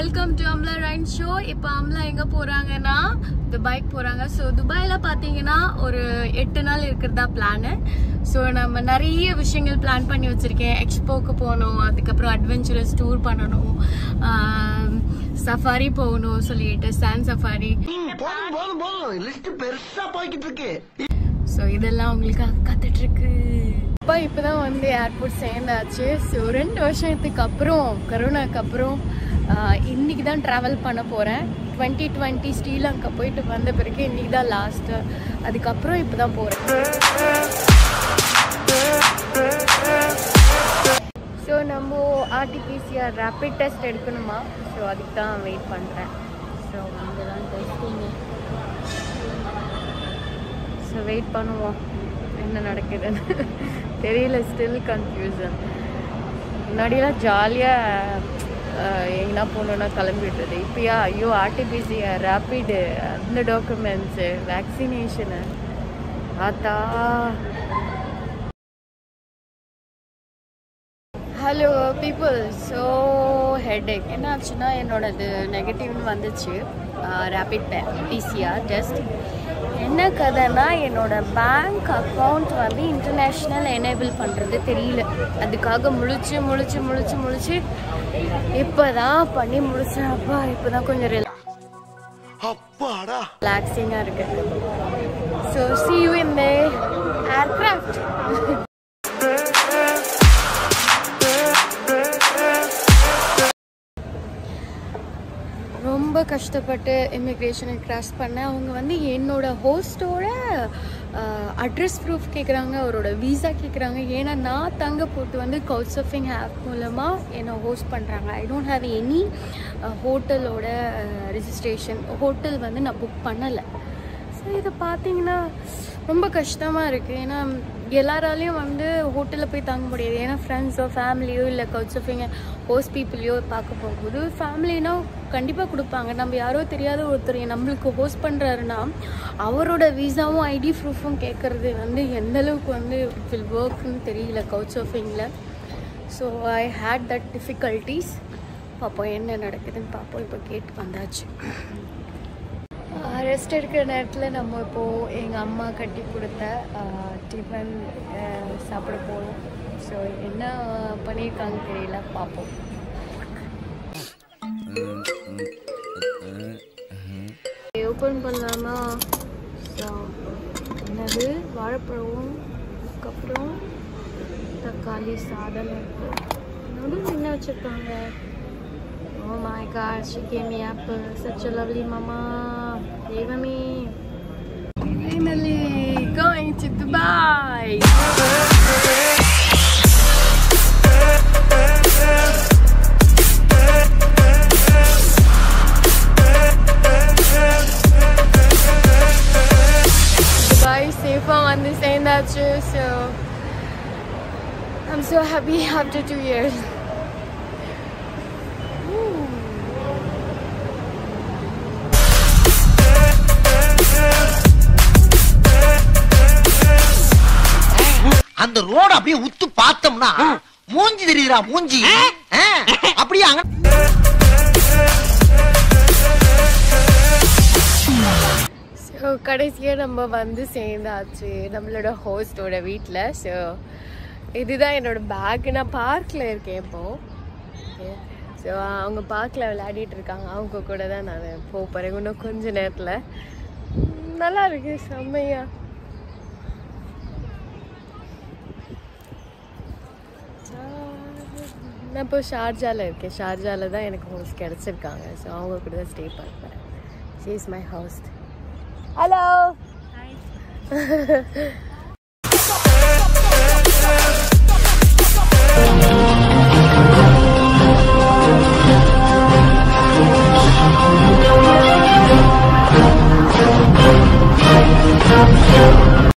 Welcome to Amla rain show இப்போ அம்லா எங்க போறாங்கன்னா துபாய்க்கு போறாங்க ஸோ துபாயில பாத்தீங்கன்னா ஒரு எட்டு நாள் இருக்கிறதா பிளான் ஸோ நம்ம நிறைய விஷயங்கள் பிளான் பண்ணி வச்சிருக்கேன் எக்ஸ்போக்கு போகணும் அதுக்கப்புறம் அட்வென்ச்சரஸ் டூர் பண்ணணும் சஃபாரி போகணும் சொல்லிட்டு சாண்ட் சஃபாரி போதும் போதும் போதும் லிஸ்ட் பெருசா போய்கிட்டு இருக்கு ஸோ இதெல்லாம் உங்களுக்காக காத்துட்டு இருக்கு அப்பா இப்போதான் வந்து ஏர்போர்ட் சேர்ந்தாச்சு ஸோ ரெண்டு வருஷத்துக்கு அப்புறம் கரோனாக்கு அப்புறம் ஆஹ், இன்னைக்கு தான் ட்ராவல் பண்ண போகிறேன் டுவெண்ட்டி டுவெண்ட்டி ஸ்ரீலங்கா போயிட்டு வந்த பிறகு இன்னைக்கு தான் லாஸ்ட்டு அதுக்கப்புறம் இப்போ தான் போகிறேன் ஸோ நம்ம ஆர்டிபிசிஆர் ரேபிட் டெஸ்ட் எடுக்கணுமா ஸோ அதுக்கு தான் வெயிட் பண்ணுறேன் ஸோ இங்கே தான் டெஸ்டிங்கு ஸோ வெயிட் பண்ணுவோம் என்ன நடக்குதுன்னு தெரியல ஸ்டில் கன்ஃபியூசன் முன்னாடியெல்லாம் ஜாலியாக எங்கன்னா போகணுன்னா கிளம்பிட்டுது இப்போயா ஐயோ ஆர்டிபிசிஆர் ரேப்பிடு அந்த டாக்குமெண்ட்ஸு வேக்சினேஷனு ஆத்தா ஹலோ பீப்புள் ஸோ ஹெட்டேக் என்ன ஆச்சுன்னா என்னோடது நெகட்டிவ்னு வந்துச்சு ரேபிட் பிசிஆர் டெஸ்ட் என்ன கதைன்னா என்னோட பேங்க் அக்கௌண்ட் வந்து இன்டர்நேஷ்னல் எனேபிள் பண்ணுறது தெரியல அதுக்காக முழிச்சு முழிச்சு முழிச்சு முழிச்சு இப்போ தான் பண்ணி முடிச்சேன் அப்பா இப்போ தான் கொஞ்சம் அப்பாடா ரிலாக்ஸிங்காக இருக்கு so see you in the aircraft ரொம்ப கஷ்டப்பட்டு இமிக்ரேஷனை கிராஸ் பண்ணேன் அவங்க வந்து என்னோட ஹோஸ்டோட அட்ரஸ் ப்ரூஃப் கேட்குறாங்க அவரோட விசா கேட்குறாங்க ஏன்னா நான் தங்க போட்டு வந்து கவுச் சர்ஃபிங் ஆப் மூலமாக என்னை ஹோஸ்ட் பண்ணுறாங்க ஐ டோன்ட் ஹாவ் எனி ஹோட்டலோட ரிஜிஸ்ட்ரேஷன் ஹோட்டல் வந்து நான் புக் பண்ணலை ஸோ இதை பார்த்தீங்கன்னா ரொம்ப கஷ்டமாக இருக்குது ஏன்னா எல்லாராலையும் வந்து ஹோட்டலில் போய் தங்க முடியாது ஏன்னா ஃப்ரெண்ட்ஸோ ஃபேமிலியோ இல்லை கவுச்சஃபிங்க ஹோஸ்ட் பீப்புளையோ பார்க்க போகும்போது ஃபேமிலினா கண்டிப்பாக கொடுப்பாங்க நம்ம யாரோ தெரியாத ஒருத்தர் நம்மளுக்கு ஹோஸ்ட் பண்ணுறாருன்னா அவரோட விசாவும் ஐடி ப்ரூஃபும் கேட்குறது வந்து எந்த அளவுக்கு வந்து வில் ஒர்க்னு தெரியல கவுச்சஃபிங்கில் so I hate that difficulties பார்ப்போம் என்ன நடக்குதுன்னு பார்ப்போம் இப்போ கேட்டு வந்தாச்சு ரெஸ்ட் எடுக்கிற நேரத்தில் நம்ம இப்போது எங்கள் அம்மா கட்டி கொடுத்த டிஃபன் சாப்பிட போகிறோம் ஸோ என்ன பண்ணியிருக்காங்க தெரியல பார்ப்போம் ஓப்பன் பண்ணலாமா ஸோ என்னது வாழைப்பழம் அதுக்கப்புறம் தக்காளி சாதம் இருக்கு நடுவில் என்ன வச்சுருக்காங்க Oh my gosh, she gave me apple. Such a lovely mama. Devami. Finally, going to Dubai. Dubai safe வந்து சேர்ந்தாச்சு so I'm so happy after two years. அந்த ரோட அப்படியே உத்து பார்த்தோம்னா மூஞ்சி தெரியுதுடா மூஞ்சி ஆ, அப்படியே அங்க ஸோ கடைசியாக நம்ம வந்து சேர்ந்தாச்சு நம்மளோட ஹோஸ்டோட வீட்டில் ஸோ இதுதான் என்னோட பேக் நான் பார்க்கில் இருக்கேன் இப்போது ஸோ அவங்க பார்க்கில் விளையாடிட்டு இருக்காங்க அவங்க கூட தான் நான் போக போகிறேன் இன்னும் கொஞ்ச நேரத்தில் நல்லா இருக்கு செம்மையா நான் இப்போ ஷார்ஜாவில் இருக்கேன் ஷார்ஜாவில் தான் எனக்கு ஹோஸ்ட் கிடச்சிருக்காங்க ஸோ அவங்க கூட தான் ஸ்டே பண்ணுறேன் she is my host hello